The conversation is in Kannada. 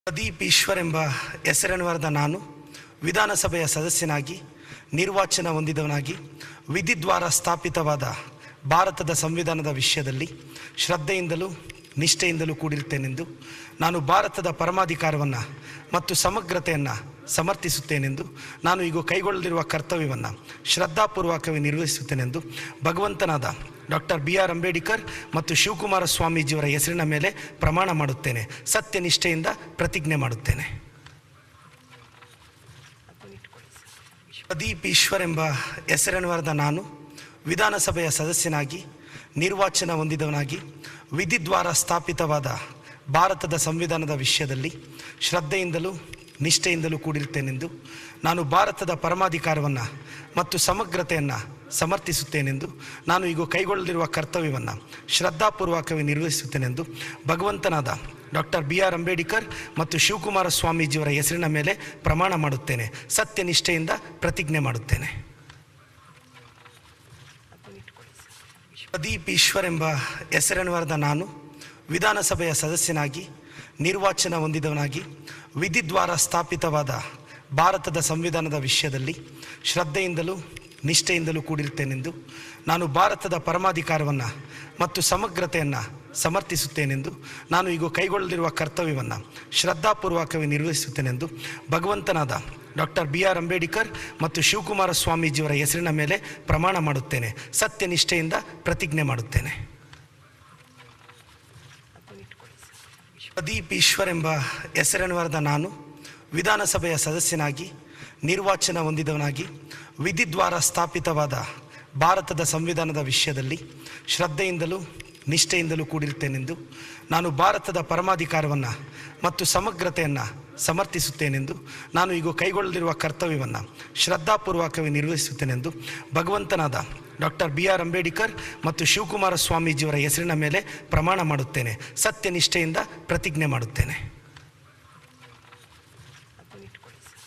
ಪ್ರದೀಪ್ ಈಶ್ವರ್ ಎಂಬ ಹೆಸರನ್ವರದ ನಾನು ವಿಧಾನಸಭೆಯ ಸದಸ್ಯನಾಗಿ ನಿರ್ವಾಚನ ಹೊಂದಿದವನಾಗಿ ವಿಧಿದ್ವಾರ ಸ್ಥಾಪಿತವಾದ ಭಾರತದ ಸಂವಿಧಾನದ ವಿಷಯದಲ್ಲಿ ಶ್ರದ್ಧೆಯಿಂದಲೂ ನಿಷ್ಠೆಯಿಂದಲೂ ಕೂಡಿರುತ್ತೇನೆಂದು ನಾನು ಭಾರತದ ಪರಮಾಧಿಕಾರವನ್ನು ಮತ್ತು ಸಮಗ್ರತೆಯನ್ನು ಸಮರ್ಥಿಸುತ್ತೇನೆಂದು ನಾನು ಈಗ ಕೈಗೊಳ್ಳಲಿರುವ ಕರ್ತವ್ಯವನ್ನು ಶ್ರದ್ಧಾಪೂರ್ವಕವಾಗಿ ನಿರ್ವಹಿಸುತ್ತೇನೆಂದು ಭಗವಂತನಾದ ಡಾಕ್ಟರ್ ಬಿ ಆರ್ ಅಂಬೇಡ್ಕರ್ ಮತ್ತು ಶಿವಕುಮಾರ ಸ್ವಾಮೀಜಿಯವರ ಹೆಸರಿನ ಮೇಲೆ ಪ್ರಮಾಣ ಮಾಡುತ್ತೇನೆ ಸತ್ಯನಿಷ್ಠೆಯಿಂದ ಪ್ರತಿಜ್ಞೆ ಮಾಡುತ್ತೇನೆ ಪ್ರದೀಪ್ ಈಶ್ವರ್ ಎಂಬ ಹೆಸರನ್ವರದ ನಾನು ವಿಧಾನಸಭೆಯ ಸದಸ್ಯನಾಗಿ ನಿರ್ವಾಚನ ಹೊಂದಿದವನಾಗಿ ವಿಧಿದ್ವಾರ ಸ್ಥಾಪಿತವಾದ ಭಾರತದ ಸಂವಿಧಾನದ ವಿಷಯದಲ್ಲಿ ಶ್ರದ್ಧೆಯಿಂದಲೂ ನಿಷ್ಠೆಯಿಂದಲೂ ಕೂಡಿರುತ್ತೇನೆಂದು ನಾನು ಭಾರತದ ಪರಮಾಧಿಕಾರವನ್ನು ಮತ್ತು ಸಮಗ್ರತೆಯನ್ನು ಸಮರ್ಥಿಸುತ್ತೇನೆಂದು ನಾನು ಈಗ ಕೈಗೊಳ್ಳಲಿರುವ ಕರ್ತವ್ಯವನ್ನು ಶ್ರದ್ಧಾಪೂರ್ವಕವಾಗಿ ನಿರ್ವಹಿಸುತ್ತೇನೆಂದು ಭಗವಂತನಾದ ಡಾಕ್ಟರ್ ಬಿ ಆರ್ ಅಂಬೇಡ್ಕರ್ ಮತ್ತು ಶಿವಕುಮಾರ ಸ್ವಾಮೀಜಿಯವರ ಹೆಸರಿನ ಮೇಲೆ ಪ್ರಮಾಣ ಮಾಡುತ್ತೇನೆ ಸತ್ಯನಿಷ್ಠೆಯಿಂದ ಪ್ರತಿಜ್ಞೆ ಮಾಡುತ್ತೇನೆ ಪ್ರದೀಪ್ ಈಶ್ವರ್ ಎಂಬ ಹೆಸರನ್ವರದ ನಾನು ವಿಧಾನಸಭೆಯ ಸದಸ್ಯನಾಗಿ ನಿರ್ವಾಚನ ಹೊಂದಿದವನಾಗಿ ವಿಧಿದ್ವಾರ ಸ್ಥಾಪಿತವಾದ ಭಾರತದ ಸಂವಿಧಾನದ ವಿಷಯದಲ್ಲಿ ಶ್ರದ್ಧೆಯಿಂದಲೂ ನಿಷ್ಠೆಯಿಂದಲೂ ಕೂಡಿರುತ್ತೇನೆಂದು ನಾನು ಭಾರತದ ಪರಮಾಧಿಕಾರವನ್ನು ಮತ್ತು ಸಮಗ್ರತೆಯನ್ನು ಸಮರ್ಥಿಸುತ್ತೇನೆಂದು ನಾನು ಈಗ ಕೈಗೊಳ್ಳಲಿರುವ ಕರ್ತವ್ಯವನ್ನು ಶ್ರದ್ಧಾಪೂರ್ವಕವಾಗಿ ನಿರ್ವಹಿಸುತ್ತೇನೆಂದು ಭಗವಂತನಾದ ಡಾಕ್ಟರ್ ಬಿ ಆರ್ ಅಂಬೇಡ್ಕರ್ ಮತ್ತು ಶಿವಕುಮಾರ ಸ್ವಾಮೀಜಿಯವರ ಹೆಸರಿನ ಮೇಲೆ ಪ್ರಮಾಣ ಮಾಡುತ್ತೇನೆ ಸತ್ಯನಿಷ್ಠೆಯಿಂದ ಪ್ರತಿಜ್ಞೆ ಮಾಡುತ್ತೇನೆ ಪ್ರದೀಪ್ ಈಶ್ವರ್ ಎಂಬ ಹೆಸರನ್ವರದ ನಾನು ವಿಧಾನಸಭೆಯ ಸದಸ್ಯನಾಗಿ ನಿರ್ವಾಚನ ಹೊಂದಿದವನಾಗಿ ವಿಧಿದ್ವಾರ ಸ್ಥಾಪಿತವಾದ ಭಾರತದ ಸಂವಿಧಾನದ ವಿಷಯದಲ್ಲಿ ಶ್ರದ್ಧೆಯಿಂದಲೂ ನಿಷ್ಠೆಯಿಂದಲೂ ಕೂಡಿರುತ್ತೇನೆಂದು ನಾನು ಭಾರತದ ಪರಮಾಧಿಕಾರವನ್ನು ಮತ್ತು ಸಮಗ್ರತೆಯನ್ನು ಸಮರ್ಥಿಸುತ್ತೇನೆಂದು ನಾನು ಈಗ ಕೈಗೊಳ್ಳಲಿರುವ ಕರ್ತವ್ಯವನ್ನು ಶ್ರದ್ಧಾಪೂರ್ವಕವಾಗಿ ನಿರ್ವಹಿಸುತ್ತೇನೆಂದು ಭಗವಂತನಾದ ಡಾಕ್ಟರ್ ಬಿ ಆರ್ ಅಂಬೇಡ್ಕರ್ ಮತ್ತು ಶಿವಕುಮಾರ ಸ್ವಾಮೀಜಿಯವರ ಹೆಸರಿನ ಮೇಲೆ ಪ್ರಮಾಣ ಮಾಡುತ್ತೇನೆ ಸತ್ಯನಿಷ್ಠೆಯಿಂದ ಪ್ರತಿಜ್ಞೆ ಮಾಡುತ್ತೇನೆ